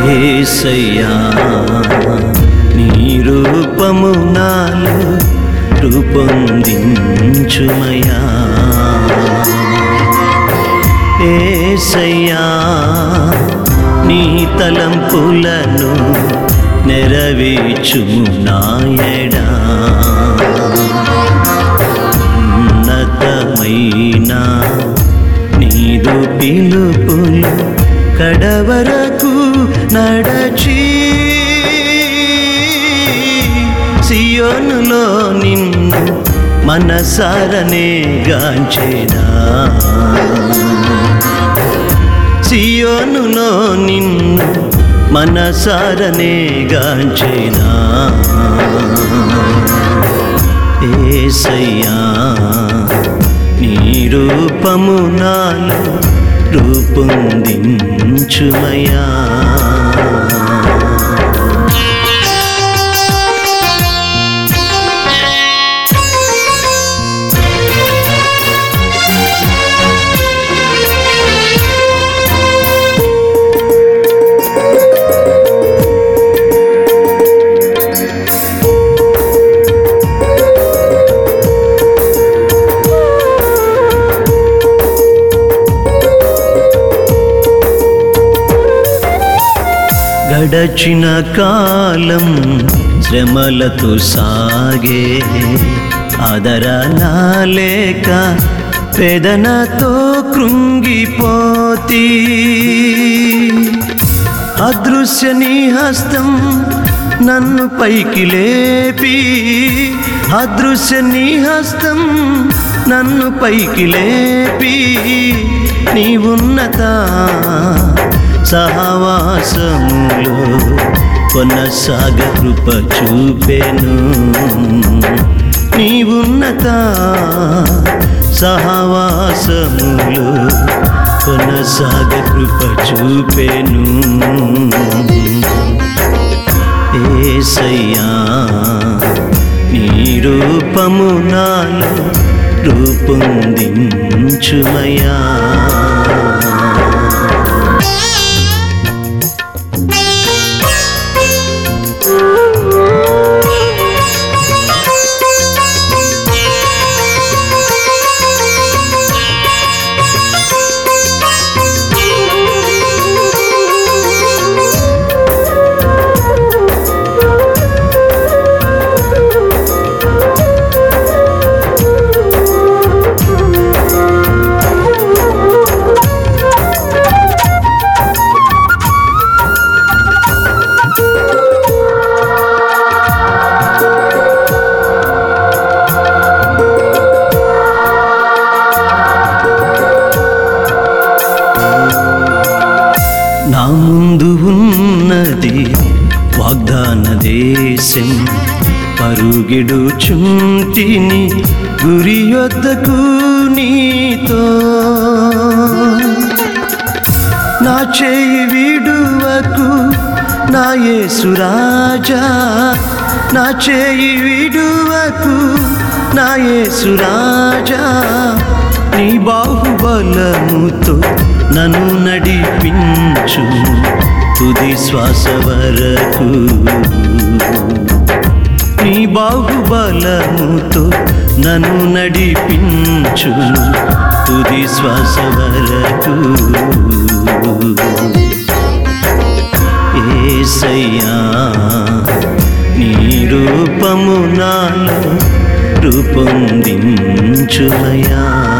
ఏసయ్యా నీ రూపము నాలో రూపొందించుమయా ఏసయ్యా నీ తలంపులను నెరవేర్చుము నాయడా ఉన్నతమైన నీదు పిలుపులు కడవరకు నడచి సియోనులో నిన్ను మనసారనే గాంచేనా సియోనులో నిన్ను మనసారనే గాంచేనా ఏసయ్యా నీ రూపము నాలో రూపొందించుమయా గడచిన కాలం శ్రమలతో సాగే ఆదరణ లేక వేదనతో కృంగిపోతి అదృశ్య నీ హస్తం నన్ను పైకి లేపి అదృశ్య నీ హస్తం నన్ను పైకి లేపి నీ ఉన్నత సహవాసములో కొనసాగ కృప చూపెను నీ ఉన్నత సహవాసములో కొనసాగ కృప చూపెను ఏసయ్యా నీ రూపము నాలో రూపొందించుమయా నా ముందు ఉన్నది వాగ్దాన దేశం పరుగిడు చుంటిని గురి యొద్దకు నీతో నా చేయి విడువకు నా యేసురాజా నా చేయి విడువకు నా యేసురాజా నీ బాహుబలముతో నన్ను నడిపించు తుది శ్వాస వరకు నీ బాహుబలముతో నన్ను నడిపించు తుది శ్వాస వరకు ఏసయ్యా నీ రూపము నాలో రూపొందించుమయా